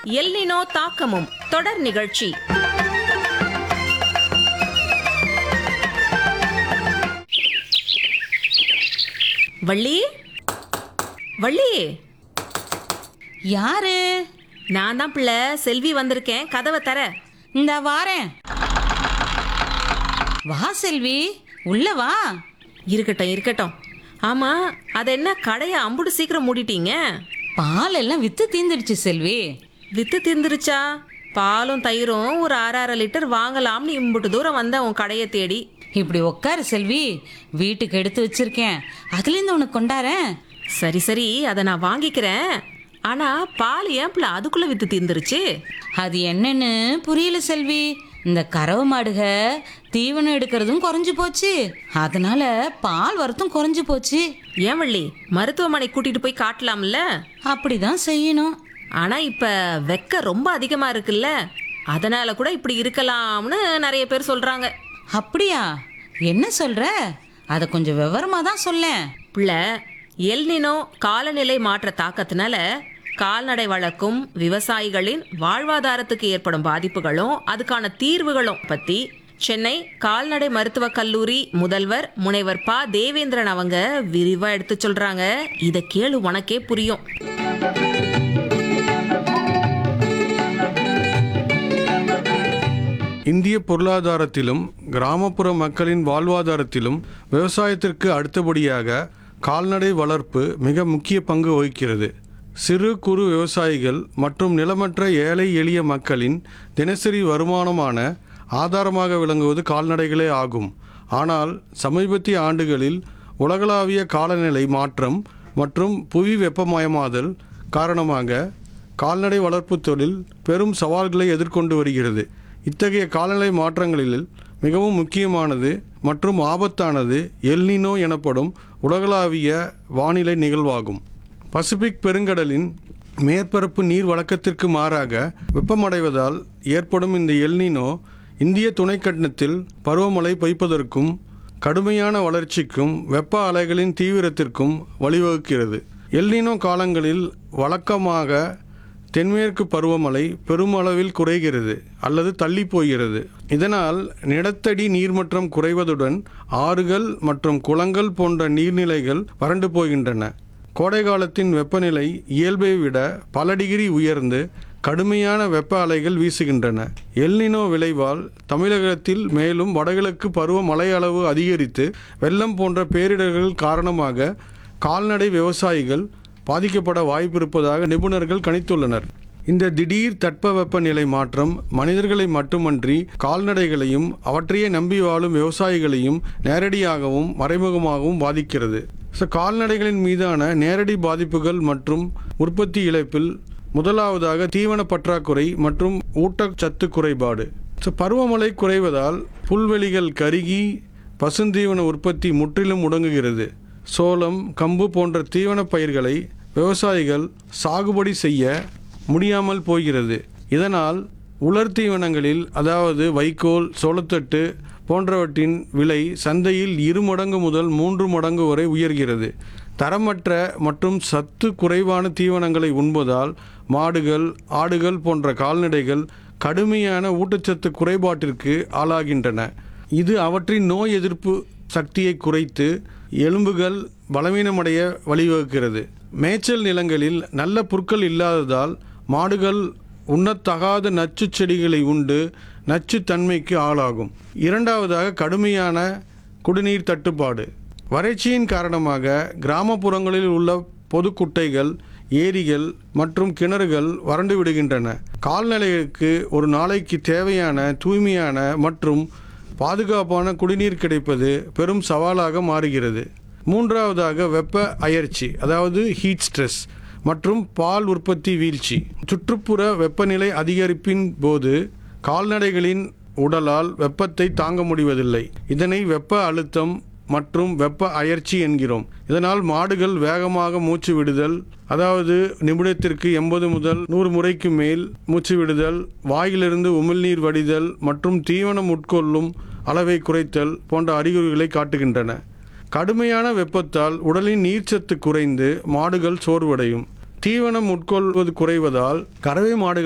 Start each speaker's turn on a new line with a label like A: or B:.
A: El Niño தாக்கமும் தொடர் நிகழ்ச்சி வள்ளி வள்ளி
B: யாரு
A: நான் தான் பிள்ளை செல்வி வந்திருக்கேன் கதவை தர
B: இந்த வாரேன் வா செல்வி உள்ள வா
A: இருக்கட்டும் இருக்கட்டும் ஆமா அது என்ன கடையை அம்புடு சீக்கிரம் மூடிட்டீங்க
B: பால் எல்லாம் வித்து தீந்துடுச்சு செல்வி
A: வித்து தீர்ந்துருச்சா பாலும் தயிரும் ஒரு அரை அரை லிட்டர் வாங்கலாம்னு இம்புட்டு தூரம் வந்தேன் உன் கடையை தேடி
B: இப்படி உட்காரு செல்வி வீட்டுக்கு எடுத்து வச்சிருக்கேன் அதுலேருந்து உனக்கு கொண்டாரேன்
A: சரி சரி அதை நான் வாங்கிக்கிறேன் ஆனா பால் ஏன் பிள்ளை அதுக்குள்ள வித்து தீர்ந்துருச்சு
B: அது என்னன்னு புரியல செல்வி இந்த கறவை மாடுக தீவனம் எடுக்கிறதும் குறைஞ்சு போச்சு அதனால பால் வரத்தும் குறைஞ்சு போச்சு
A: ஏன் வள்ளி மருத்துவமனை கூட்டிட்டு போய் காட்டலாம்ல
B: அப்படிதான் செய்யணும்
A: ஆனா இப்ப வெக்க ரொம்ப அதிகமா இருக்குல்ல அதனால கூட இப்படி இருக்கலாம்னு நிறைய பேர் சொல்றாங்க
B: அப்படியா என்ன சொல்ற அதை கொஞ்சம் விவரமா தான் சொல்லேன்
A: பிள்ளை எல்னினோ காலநிலை மாற்ற தாக்கத்தினால கால்நடை வளர்க்கும் விவசாயிகளின் வாழ்வாதாரத்துக்கு ஏற்படும் பாதிப்புகளும் அதுக்கான தீர்வுகளும் பத்தி சென்னை கால்நடை மருத்துவக் கல்லூரி முதல்வர் முனைவர் ப தேவேந்திரன் அவங்க விரிவா எடுத்து சொல்றாங்க இத கேளு உனக்கே புரியும்
C: இந்திய பொருளாதாரத்திலும் கிராமப்புற மக்களின் வாழ்வாதாரத்திலும் விவசாயத்திற்கு அடுத்தபடியாக கால்நடை வளர்ப்பு மிக முக்கிய பங்கு வகிக்கிறது சிறு குறு விவசாயிகள் மற்றும் நிலமற்ற ஏழை எளிய மக்களின் தினசரி வருமானமான ஆதாரமாக விளங்குவது கால்நடைகளே ஆகும் ஆனால் சமீபத்திய ஆண்டுகளில் உலகளாவிய காலநிலை மாற்றம் மற்றும் புவி வெப்பமயமாதல் காரணமாக கால்நடை வளர்ப்பு தொழில் பெரும் சவால்களை எதிர்கொண்டு வருகிறது இத்தகைய காலநிலை மாற்றங்களில் மிகவும் முக்கியமானது மற்றும் ஆபத்தானது எல்னினோ எனப்படும் உலகளாவிய வானிலை நிகழ்வாகும் பசிபிக் பெருங்கடலின் மேற்பரப்பு நீர் வழக்கத்திற்கு மாறாக வெப்பமடைவதால் ஏற்படும் இந்த எல்னினோ இந்திய துணைக்கண்டத்தில் பருவமழை பொய்ப்பதற்கும் கடுமையான வளர்ச்சிக்கும் வெப்ப அலைகளின் தீவிரத்திற்கும் வழிவகுக்கிறது எல்னினோ காலங்களில் வழக்கமாக தென்மேற்கு பருவமழை பெருமளவில் குறைகிறது அல்லது தள்ளி போகிறது இதனால் நிலத்தடி நீர்மட்டம் குறைவதுடன் ஆறுகள் மற்றும் குளங்கள் போன்ற நீர்நிலைகள் வறண்டு போகின்றன கோடை காலத்தின் வெப்பநிலை இயல்பை விட பல டிகிரி உயர்ந்து கடுமையான வெப்ப அலைகள் வீசுகின்றன எல்னினோ விளைவால் தமிழகத்தில் மேலும் வடகிழக்கு பருவ மழை அளவு அதிகரித்து வெள்ளம் போன்ற பேரிடர்கள் காரணமாக கால்நடை விவசாயிகள் பாதிக்கப்பட வாய்ப்பிருப்பதாக நிபுணர்கள் கணித்துள்ளனர் இந்த திடீர் தட்பவெப்பநிலை மாற்றம் மனிதர்களை மட்டுமன்றி கால்நடைகளையும் அவற்றையே நம்பி வாழும் விவசாயிகளையும் நேரடியாகவும் மறைமுகமாகவும் பாதிக்கிறது ஸோ கால்நடைகளின் மீதான நேரடி பாதிப்புகள் மற்றும் உற்பத்தி இழப்பில் முதலாவதாக தீவன பற்றாக்குறை மற்றும் ஊட்டச்சத்து குறைபாடு ஸோ பருவமழை குறைவதால் புல்வெளிகள் கருகி பசுந்தீவன உற்பத்தி முற்றிலும் முடங்குகிறது சோளம் கம்பு போன்ற தீவனப் பயிர்களை விவசாயிகள் சாகுபடி செய்ய முடியாமல் போகிறது இதனால் உலர் தீவனங்களில் அதாவது வைக்கோல் சோளத்தட்டு போன்றவற்றின் விலை சந்தையில் இரு மடங்கு முதல் மூன்று மடங்கு வரை உயர்கிறது தரமற்ற மற்றும் சத்து குறைவான தீவனங்களை உண்பதால் மாடுகள் ஆடுகள் போன்ற கால்நடைகள் கடுமையான ஊட்டச்சத்து குறைபாட்டிற்கு ஆளாகின்றன இது அவற்றின் நோய் எதிர்ப்பு சக்தியை குறைத்து எலும்புகள் பலவீனமடைய வழிவகுக்கிறது மேய்ச்சல் நிலங்களில் நல்ல புற்கள் இல்லாததால் மாடுகள் உண்ணத்தகாத நச்சு செடிகளை உண்டு நச்சுத்தன்மைக்கு ஆளாகும் இரண்டாவதாக கடுமையான குடிநீர் தட்டுப்பாடு வறட்சியின் காரணமாக கிராமப்புறங்களில் உள்ள பொது குட்டைகள் ஏரிகள் மற்றும் கிணறுகள் வறண்டு விடுகின்றன கால்நடைகளுக்கு ஒரு நாளைக்கு தேவையான தூய்மையான மற்றும் பாதுகாப்பான குடிநீர் கிடைப்பது பெரும் சவாலாக மாறுகிறது மூன்றாவதாக வெப்ப அயற்சி அதாவது ஹீட் ஸ்ட்ரெஸ் மற்றும் பால் உற்பத்தி வீழ்ச்சி சுற்றுப்புற வெப்பநிலை அதிகரிப்பின் போது கால்நடைகளின் உடலால் வெப்பத்தை தாங்க முடிவதில்லை இதனை வெப்ப அழுத்தம் மற்றும் வெப்ப அயற்சி என்கிறோம் இதனால் மாடுகள் வேகமாக மூச்சு விடுதல் அதாவது நிமிடத்திற்கு எண்பது முதல் நூறு முறைக்கு மேல் மூச்சு விடுதல் வாயிலிருந்து உமிழ்நீர் வடிதல் மற்றும் தீவனம் உட்கொள்ளும் அளவை குறைத்தல் போன்ற அறிகுறிகளை காட்டுகின்றன கடுமையான வெப்பத்தால் உடலின் நீர்ச்சத்து குறைந்து மாடுகள் சோர்வடையும் தீவனம் உட்கொள்வது குறைவதால் கறவை மாடுகள்